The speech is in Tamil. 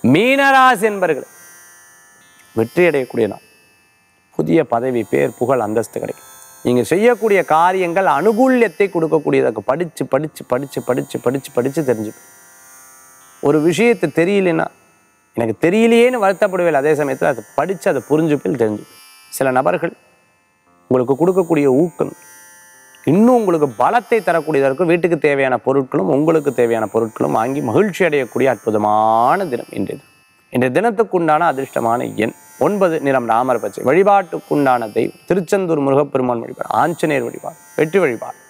மீனராசி என்பர்கள் வெற்றி அடையக்கூடிய நாள் புதிய பதவி பேர் புகழ் அந்தஸ்து கிடைக்கும் நீங்கள் செய்யக்கூடிய காரியங்கள் அனுகூல்யத்தை கொடுக்கக்கூடியதாக படித்து படித்து படித்து படித்து படித்து படித்து தெரிஞ்சுப்பேன் ஒரு விஷயத்தை தெரியலன்னா எனக்கு தெரியலையேன்னு வருத்தப்படுவேன் அதே சமயத்தில் அதை படித்து அதை புரிஞ்சுப்பேன் தெரிஞ்சுப்பேன் சில நபர்கள் உங்களுக்கு கொடுக்கக்கூடிய ஊக்கம் இன்னும் உங்களுக்கு பலத்தை தரக்கூடியதாக இருக்கும் வீட்டுக்கு தேவையான பொருட்களும் உங்களுக்கு தேவையான பொருட்களும் வாங்கி மகிழ்ச்சி அடையக்கூடிய அற்புதமான தினம் இன்றைய தினம் இன்றைய தினத்துக்குண்டான அதிர்ஷ்டமான எண் ஒன்பது நிறம் ராமர் பச்சை வழிபாட்டுக்குண்டான தெய்வம் திருச்செந்தூர் முருகப்பெருமான் வழிபாடு ஆஞ்சநேயர் வழிபாடு வெற்றி வழிபாடு